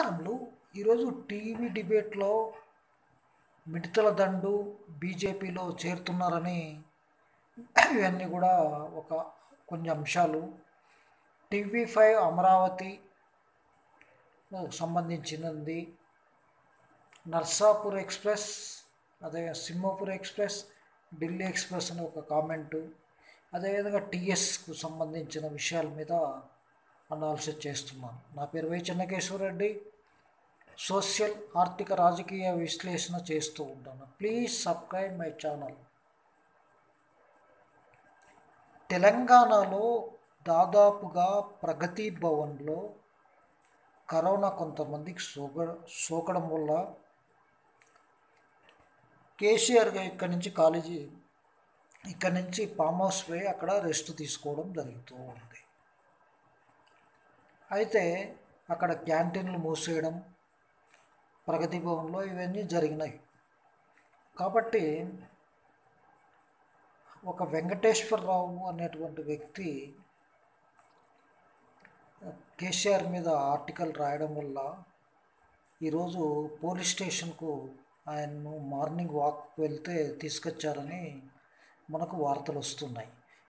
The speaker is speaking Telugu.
నమస్కారములు ఈరోజు టీవీ డిబేట్లో మిడతల దండు బీజేపీలో చేరుతున్నారని ఇవన్నీ కూడా ఒక కొన్ని అంశాలు టీవీ ఫైవ్ అమరావతి సంబంధించినది నర్సాపూర్ ఎక్స్ప్రెస్ అదే సింహపూర్ ఎక్స్ప్రెస్ ఢిల్లీ ఎక్స్ప్రెస్ అని ఒక కామెంటు అదేవిధంగా టీఎస్కు సంబంధించిన విషయాల మీద అనాలిసిస్ చేస్తున్నాను నా పేరు వై చెన్నకేశ్వరరెడ్డి సోషల్ ఆర్థిక రాజకీయ విశ్లేషణ చేస్తూ ఉంటాను ప్లీజ్ సబ్స్క్రైబ్ మై ఛానల్ తెలంగాణలో దాదాపుగా ప్రగతి భవన్లో కరోనా కొంతమందికి సోక సోకడం వల్ల కేసీఆర్ ఇక్కడి నుంచి కాలేజీ ఇక్కడి నుంచి ఫామ్ హౌస్ పోయి అక్కడ రెస్ట్ తీసుకోవడం జరుగుతూ ఉంది అయితే అక్కడ క్యాంటీన్లు మూసేయడం ప్రగతి భవన్లో ఇవన్నీ జరిగినాయి కాబట్టి ఒక వెంకటేశ్వరరావు అనేటువంటి వ్యక్తి కేసీఆర్ మీద ఆర్టికల్ రాయడం వల్ల ఈరోజు పోలీస్ స్టేషన్కు ఆయన్ను మార్నింగ్ వాక్ వెళ్తే తీసుకొచ్చారని మనకు వార్తలు వస్తున్నాయి